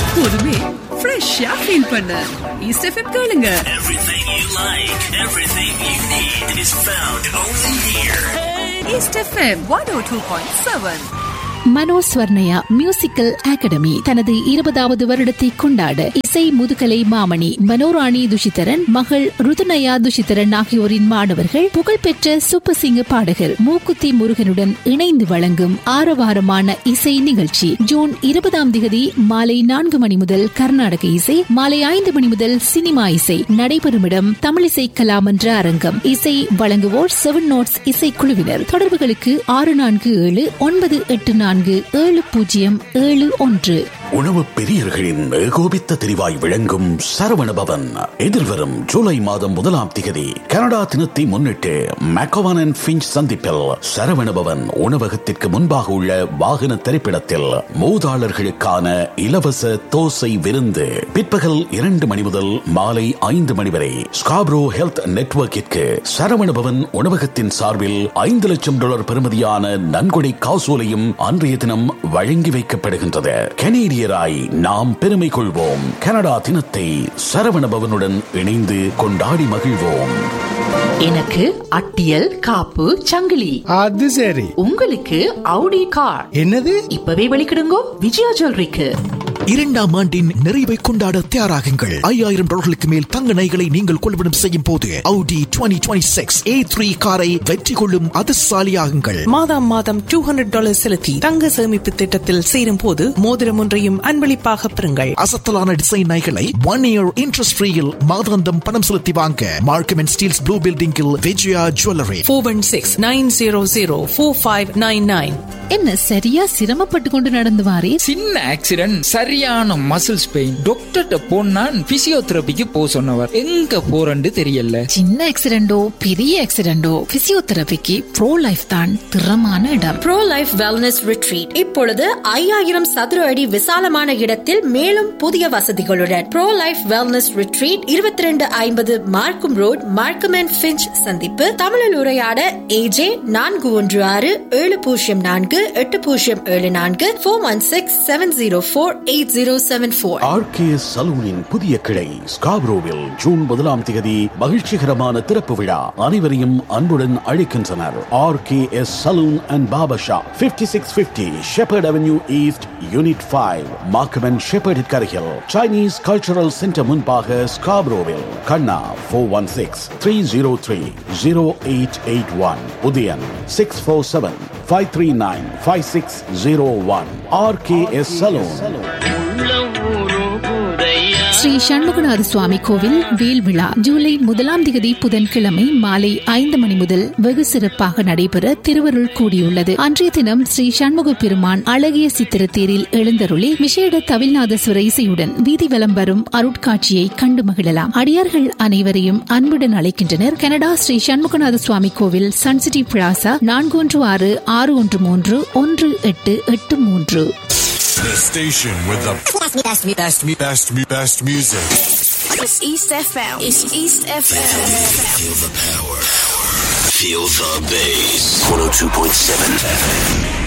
எப்போதுமே ஃப்ரெஷ்ஷா ஃபீல் பண்ண ஈஸ்ட் எஃப்எம் கேளுங்க Everything you like, everything you need is found only here. East FM one O two point seven மனோஸ்வர்ணயா musical academy தனது இருபதாவது வருடத்தை கொண்டாட இசை முதுகலை மாமணி மனோராணி துஷிதரன் மகள் ருதுநயா துஷிதரன் ஆகியோரின் மாணவர்கள் புகழ்பெற்ற சூப்பர் சிங்கர் பாடகர் மூக்குத்தி முருகனுடன் இணைந்து வழங்கும் ஆரவாரமான இசை நிகழ்ச்சி ஜூன் இருபதாம் திகதி மாலை நான்கு மணி முதல் கர்நாடக இசை மாலை ஐந்து மணி முதல் சினிமா இசை நடைபெறும் இடம் தமிழிசை கலாமன்ற அரங்கம் இசை வழங்குவோர் செவன் நோட்ஸ் இசைக்குழுவினர் தொடர்புகளுக்கு ஆறு நான்கு ஏழு ஒன்பது எட்டு நான்கு ஏழு பூஜ்ஜியம் ஏழு ஒன்று உணவு பிரியர்களின் ஏகோபித்த தெரிவாய் விளங்கும் சரவணபவன் எதிர்வரும் ஜூலை மாதம் முதலாம் திகதி கனடா தினத்தை முன்னிட்டு மெக்கவான் அண்ட் பிஞ்ச் சந்திப்பில் சரவணபவன் உணவகத்திற்கு முன்பாக உள்ள வாகன திரைப்படத்தில் மூதாளர்களுக்கான இலவச தோசை விருந்து பிற்பகல் இரண்டு மணி முதல் மாலை ஐந்து மணி வரை ஸ்காப்ரோ ஹெல்த் நெட்வொர்க்கிற்கு சரவணபவன் உணவகத்தின் சார்பில் ஐந்து லட்சம் டாலர் பெறுமதியான நன்கொடை காசோலையும் அன்றைய தினம் வழங்கி வைக்கப்படுகின்றது கனேடியராய் நாம் பெருமை கொள்வோம் கனடா தினத்தை சரவணபவனுடன் இணைந்து கொண்டாடி மகிழ்வோம் எனக்கு அட்டியல் காப்பு சங்கிலி அது சரி உங்களுக்கு அவுடி கார் என்னது இப்பவே வெளிக்கிடுங்கோ விஜயா ஜுவல்லரிக்கு இரண்டாம் ஆண்டின் நிறைவை கொண்டாட தயாராகுங்கள் ஐயாயிரம் டாலர்களுக்கு மேல் தங்க நகைகளை நீங்கள் கொள்வனம் செய்யும் போது Audi 2026 A3 காரை வெற்றி கொள்ளும் அதிர்ஷ்டசாலியாகுங்கள் மாதம் மாதம் டூ ஹண்ட்ரட் டாலர் செலுத்தி தங்க சேமிப்பு திட்டத்தில் சேரும் போது மோதிரம் ஒன்றையும் அன்பளிப்பாக பெறுங்கள் அசத்தலான டிசைன் நகைகளை ஒன் இயர் இன்ட்ரெஸ்ட் ஃப்ரீயில் மாதாந்தம் பணம் செலுத்தி வாங்க மார்க்கம் அண்ட் ஸ்டீல்ஸ் ப்ளூ பில்டிங்கில் Vijaya jewellery four one six nine zero zero four five nine nine என்ன சரியா சிரமப்பட்டு கொண்டு நடந்து வாரே சின்ன ஆக்சிடென்ட் சரியான மசில்ஸ் பெயின் டாக்டர்கிட்ட போனா பிசியோதெரபிக்கு போ சொன்னவர் எங்க போறன்னு தெரியல சின்ன ஆக்சிடென்டோ பெரிய ஆக்சிடென்டோ பிசியோதெரபிக்கு ப்ரோ லைஃப் தான் திறமான இடம் ப்ரோ லைஃப் வெல்னஸ் ரிட்ரீட் இப்பொழுது ஐயாயிரம் சதுர அடி விசாலமான இடத்தில் மேலும் புதிய வசதிகளுடன் ப்ரோ லைஃப் வெல்னஸ் ரிட்ரீட் இருபத்தி ரெண்டு ஐம்பது மார்க்கும் ரோட் மார்க்கம் அண்ட் பிஞ்ச் சந்திப்பு தமிழில் உரையாட ஏஜே நான்கு ஒன்று ஆறு ஏழு பூஜ்ஜியம் நான்கு எட்டு பூஜ்ஜியம் ஏழு நான்கு four one six seven zero four eight zero seven four RKS சலூனின் புதிய கிளை ஸ்காப்ரோவில் ஜூன் முதலாம் தேதி மகிழ்ச்சிகரமான திறப்பு விழா அனைவரையும் அன்புடன் அழைக்கின்றனர் RKS salon and Baba shop 5650 six fifty Sheppard avenue east unit five Markham ஷெப்பர்டிற்கு அருகில் சைனீஸ் கல்ச்சரல் சென்டர் முன்பாக ஸ்காப்ரோவில் கண்ணா four one six three zero three zero eight eight one Udhayan six four seven five three nine five six zero one RKS salon Sri Shanmuganatha Swami கோவில் வேல் விழா ஜூலை முதலாம் திகதி புதன்கிழமை மாலை ஐந்து மணி முதல் வெகு சிறப்பாக நடைபெற திருவருள் கூடியுள்ளது அன்றைய தினம் ஸ்ரீ சண்முக பெருமான் அழகிய சித்திர தேரில் எழுந்தருளி விசேட தவில்நாதசுர இசையுடன் வீதி வலம் வரும் அருட்காட்சியை கண்டு மகிழலாம் அடியார்கள் அனைவரையும் அன்புடன் அழைக்கின்றனர் கனடா ஸ்ரீ சண்முகநாத சுவாமி கோவில் சன்சிட்டி பிளாசா நான்கு ஒன்று ஆறு ஆறு ஒன்று மூன்று ஒன்று எட்டு எட்டு மூன்று The station with the best, best, best, best, best, best music. It's East FM. It's East FM. Feel the power. Feel the bass. 102.7 FM.